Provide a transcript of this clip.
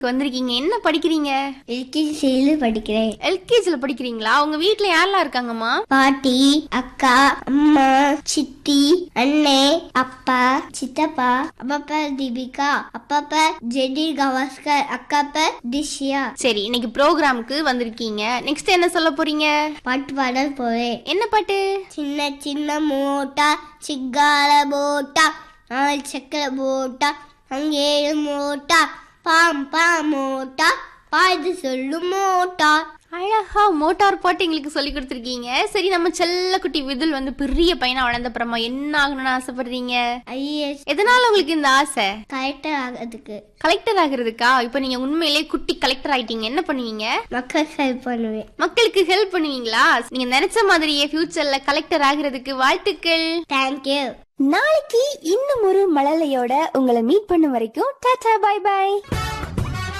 வந்திருக்கீங்க என்ன படிக்கிறீங்க எல்கேஜியில படிக்கிறேன் எல்கேஜில படிக்கிறீங்களா உங்க வீட்ல யாரெல்லாம் இருக்காங்கம்மா பாட்டி அக்கா அம்மா சித்தி அண்ணே அப்பா சித்தப்பா அம்மாப்பா தீபிகா அப்பாப்பா ஜெடி கவாஸ்கர் அக்காப்பா திஷ்யா சரி இன்னைக்கு ப்ரோக்ராமுக்கு வந்திருக்கீங்க நெக்ஸ்ட் என்ன சொல்ல போறீங்க பாட்டு பாட போறேன் என்ன பாட்டு சின்ன சின்ன மூட்டா சிங்கார மூட்டா நாலு சக்கர மூட்டா அங்கேயும் மூட்டா பாம் பாம் மூட்டா பாய்து சொல்லும் மூட்டா அழகா மோட்டார் பாட்டு எங்களுக்கு சொல்லி கொடுத்துருக்கீங்க சரி நம்ம செல்லக்குட்டி விதுல் வந்து பெரிய பையனா வளர்ந்தப்புறமா என்ன ஆகணும்னு ஆசைப்படுறீங்க ஐஎஸ் எதனால உங்களுக்கு இந்த ஆசை கரெக்டர் ஆகிறதுக்கு கலெக்டர் ஆகுறதுக்கா இப்ப நீங்க உண்மையிலேயே குட்டி கலெக்டர் ஆயிட்டீங்க என்ன பண்ணுவீங்க மக்கள் ஹெல்ப் பண்ணுவேன் மக்களுக்கு ஹெல்ப் பண்ணுவீங்களா நீங்க நினைச்ச மாதிரியே ஃபியூச்சர்ல கலெக்டர் ஆகுறதுக்கு வாழ்த்துக்கள் தேங்க்யூ நாளைக்கு இன்னும் ஒரு மழலையோட உங்களை மீட் பண்ணும் வரைக்கும் டாடா பை பை